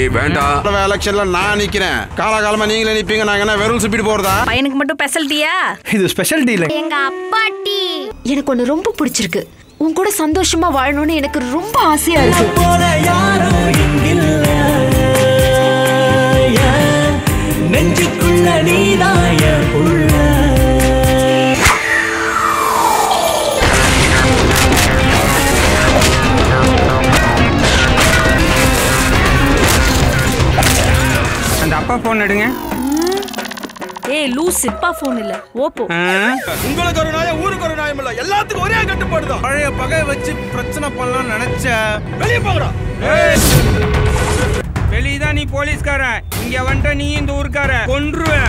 வேண்டாம் எலெக்ஷன்ல நான் நிக்கிறேன் காலகாலமா நீங்களே நிப்பீங்க நாங்க என்ன வெறும் சுப்பிட்டு போறதா பையனுக்கு மட்டும் பெசல்ட்டியா இது ஸ்பெஷல் டீல் எங்க அப்பாட்டி எனக்கு ஒண்ணு ரொம்ப பிடிச்சிருக்கு உன் கூட சந்தோஷமா வாழணும்னு எனக்கு ரொம்ப ஆசையா இருக்கு போல யாரும் இங்கில்ல நெஞ்சுக்குள்ள நீதாய உள்ள அந்த அப்பா போன் எடுங்க ஏய் லூஸ் இப்பா ஃபோன் இல்ல ஓப்போ உங்களுக்கு ஒரு நாயம் ஊருக்கு ஒரு நாயம் இல்ல எல்லாத்துக்கும் ஒரே கட்டுப்பாடு தான் பழைய பகை வச்சு பிரச்சனை பண்ணலாம் நினைச்ச வெளியே போங்கடா வெளியதான் நீ போலீஸ்காரன் இங்க வந்துட்ட நீ இந்த ஊருக்காரன் கொன்றுவேன்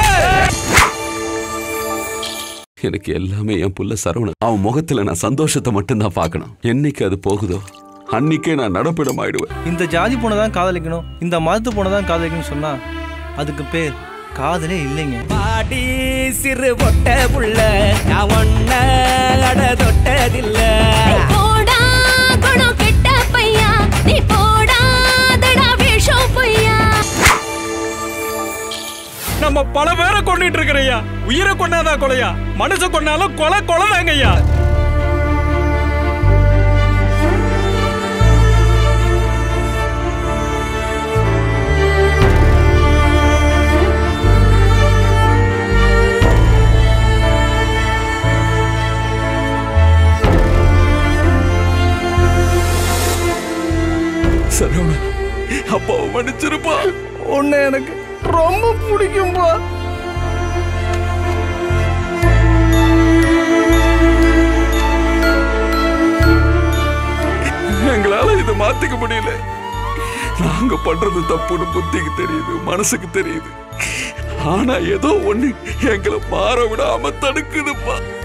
எனக்கு எல்லாமே என் புள்ள சரவணன் அவன் முகத்துல நான் சந்தோஷத்தை மட்டும்தான் பார்க்கணும் என்னைக்கு அது போகுதோ அன்னைக்கே நான் நடப்பிடம் ஆயிடுவேன் இந்த ஜாதி பொண்ணை தான் காதலிக்கணும் இந்த மதத்து பொண்ணை தான் காதலிக்கணும்னு சொன்னா அதுக்கு பேர் காதலே இல்லைங்க பாடி சிறு பொட்ட புள்ள நான் ஒன்ன அட தொட்டதில்ல போடா குணம் கெட்ட பையா நீ போடாதடா வேஷம் பையா நம்ம பல பேரை கொண்டுட்டு இருக்கிறையா உயிரை கொண்டாதான் கொலையா மனுஷ கொண்டாலும் கொலை கொலைதாங்க ஐயா சரவணன் அப்பாவை மன்னிச்சிருப்பா உன்னை எனக்கு ரொம்ப பிடிக்கும்பா எங்களால இதை மாத்திக்க முடியல நாங்க பண்றது தப்புன்னு புத்திக்கு தெரியுது மனசுக்கு தெரியுது ஆனா ஏதோ ஒண்ணு எங்களை மாற விடாம தடுக்குதுப்பா